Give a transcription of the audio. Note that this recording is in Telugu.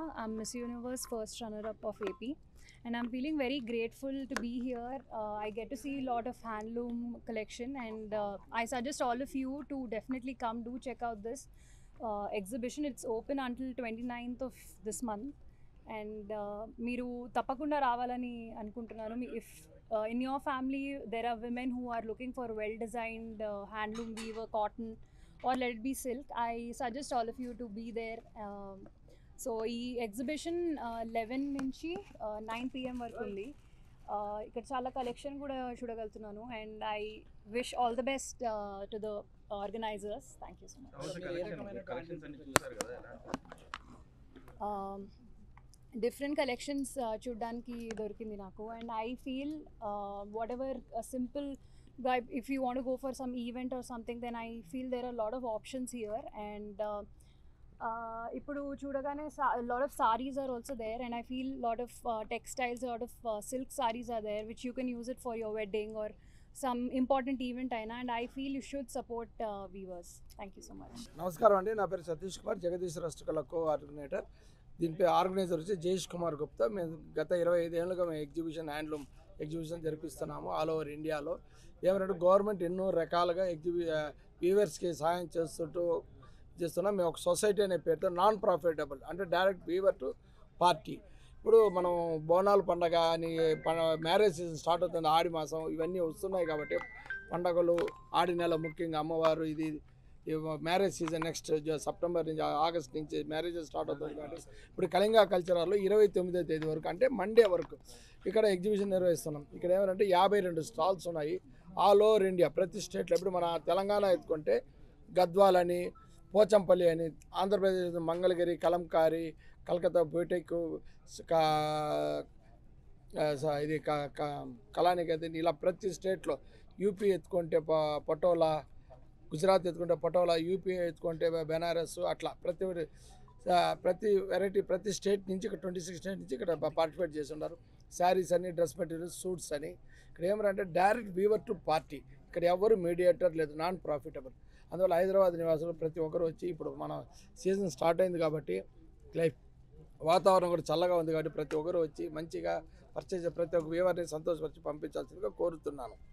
I'm Miss Universe first runner up of AP. And I'm feeling very grateful to be here. Uh, I get to see a lot of handloom collection, and uh, I suggest all of you to definitely come do check out this uh, exhibition. It's open until 29th of this month. And మీరు తప్పకుండా రావాలని అనుకుంటున్నాను మీ if in your family there are women who are looking for well designed handloom weaver cotton or let be silk I suggest all of you to be there so ఈ ఎగ్జిబిషన్ లెవెన్ నుంచి నైన్ పిఎం వరకు ఉంది Uh, ఇక్కడ చాలా కలెక్షన్ కూడా చూడగలుగుతున్నాను and I wish all the best to the organizers thank you so much How's the collection? Collections అన్ని చూసారు కదా ఎలా డిఫరెంట్ కలెక్షన్స్ చూడడానికి దొరికింది నాకు and I feel what ever simple if you want go for some event or something then I feel there are lot of options here and ఇప్పుడు చూడగానే lot of saris are also there and I feel lot of textiles lot of silk saris are there which you can use it for your wedding or some important event అయినా and I feel you should support weavers thank you so much నమస్కారం అండి నా పేరు సతీష్ కుమార్ జగదీష్ రాష్ట్రకళ కో ఆర్గనైటర్ దీనిపై ఆర్గనైజర్ వచ్చి జయేష్ కుమార్ గుప్తా మేము గత ఇరవై ఐదేళ్ళుగా మేము ఎగ్జిబిషన్ హ్యాండ్లూమ్ ఎగ్జిబిషన్ జరిపిస్తున్నాము ఆల్ ఓవర్ ఇండియాలో ఏమంటే గవర్నమెంట్ ఎన్నో రకాలుగా ఎగ్జిబి వీవర్స్కి సహాయం చేస్తుంటూ చేస్తున్నాం మేము ఒక సొసైటీ అనే పేరుతో నాన్ ప్రాఫిటబుల్ అంటే డైరెక్ట్ వీవర్ టు పార్టీ ఇప్పుడు మనం బోనాల పండగ అని మ్యారేజ్ సీజన్ స్టార్ట్ అవుతుంది ఆడి మాసం ఇవన్నీ వస్తున్నాయి కాబట్టి పండగలు ఆడి నెల ముఖ్యంగా అమ్మవారు ఇది మ్యారేజ్ సీజన్ నెక్స్ట్ సెప్టెంబర్ నుంచి ఆగస్ట్ నుంచి మ్యారేజెస్ స్టార్ట్ అవుతుంది కాబట్టి ఇప్పుడు కళింగా కల్చరల్లో ఇరవై తొమ్మిదో తేదీ వరకు అంటే మండే వరకు ఇక్కడ ఎగ్జిబిషన్ నిర్వహిస్తున్నాం ఇక్కడ ఏమంటే యాభై రెండు స్టాల్స్ ఉన్నాయి ఆల్ ఓవర్ ఇండియా ప్రతి స్టేట్లో ఇప్పుడు మన తెలంగాణ ఎత్తుకుంటే గద్వాల్ అని పోచంపల్లి అని ఆంధ్రప్రదేశ్ మంగళగిరి కలంకారి కలకత్తా బీటెక్ ఇది క- క- కళానికేతన్ ఇలా ప్రతి స్టేట్లో యూపీ ఎత్తుకుంటే ప- పటోలా గుజరాత్ ఎత్తుకుంటే పటోలా యూపీ ఎత్తుకుంటే బెనారస్ అట్లా ప్రతి ఒక్కటి, ఆ, ప్రతి వెరైటీ ప్రతి స్టేట్ నుంచి ఇక్కడ ట్వంటీ సిక్స్ స్టేట్ నుంచి ఇక్కడ పార్టిసిపేట్ చేసి ఉన్నారు శారీస్ అని డ్రెస్ మెటీరియల్స్ సూట్స్ అని ఇక్కడ ఏమంటే డైరెక్ట్ వీవర్ టు పార్టీ ఇక్కడ ఎవరు మీడియేటర్ లేదు నాన్ ప్రాఫిటబుల్ అందువల్ల హైదరాబాద్ నివాసులు ప్రతి ఒక్కరు వచ్చి ఇప్పుడు మన సీజన్ స్టార్ట్ అయింది కాబట్టి లైఫ్ వాతావరణం కూడా చల్లగా ఉంది కాబట్టి ప్రతి ఒక్కరు వచ్చి మంచిగా పర్చేజ్ ప్రతి ఒక్క వీవర్ని సంతోషపరిచి పంపించాల్సిందిగా కోరుతున్నాను